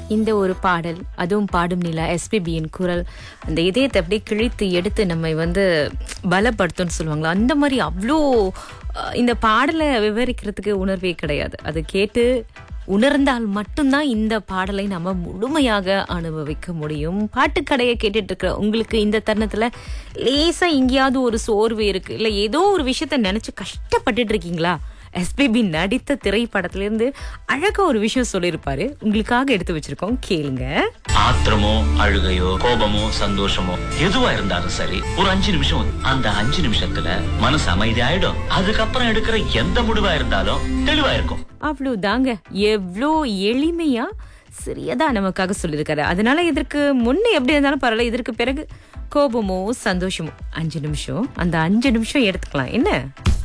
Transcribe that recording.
இந்த ஒரு பாடல் அதுவும் பாடும் நிலா எஸ்பிபியின் குரல் அந்த இதயத்தை அப்படியே கிழித்து எடுத்து நம்மை வந்து பலப்படுத்தும்னு சொல்லுவாங்களா அந்த மாதிரி அவ்வளோ அஹ், இந்த பாடலை விவரிக்கிறதுக்கு உணர்வே கிடையாது அது கேட்டு உணர்ந்தால் மட்டும்தான் இந்த பாடலை நம்ம முழுமையாக அனுபவிக்க முடியும் பாட்டுக்கடையை கேட்டுட்டு இருக்கிற உங்களுக்கு இந்த தருணத்துல லேசா எங்கேயாவது ஒரு சோர்வு இருக்கு இல்ல ஏதோ ஒரு விஷயத்த நினைச்சு கஷ்டப்பட்டுட்டு இருக்கீங்களா எஸ்பிபி நடித்த திரைப்படத்துல இருந்து அழகா ஒரு விஷயம் சொல்லியிருப்பாரு உங்களுக்காக எடுத்து வச்சிருக்கோம் கேளுங்க ஆத்திரமோ அழுகையோ கோபமோ சந்தோஷமோ எதுவா இருந்தாலும் சரி ஒரு அஞ்சு நிமிஷம் அந்த அஞ்சு நிமிஷத்துல மனசு அமைதியாயிடும் அதுக்கப்புறம் எடுக்கிற எந்த முடிவா இருந்தாலும் தெளிவா இருக்கும் அவ்வளவுதாங்க எவ்வளோ எளிமையா சிறியதா நமக்காக சொல்லியிருக்காரு அதனால இதற்கு முன்னே எப்படி இருந்தாலும் பரவாயில்ல இதற்கு பிறகு கோபமோ சந்தோஷமோ அஞ்சு நிமிஷம் அந்த அஞ்சு நிமிஷம் எடுத்துக்கலாம் என்ன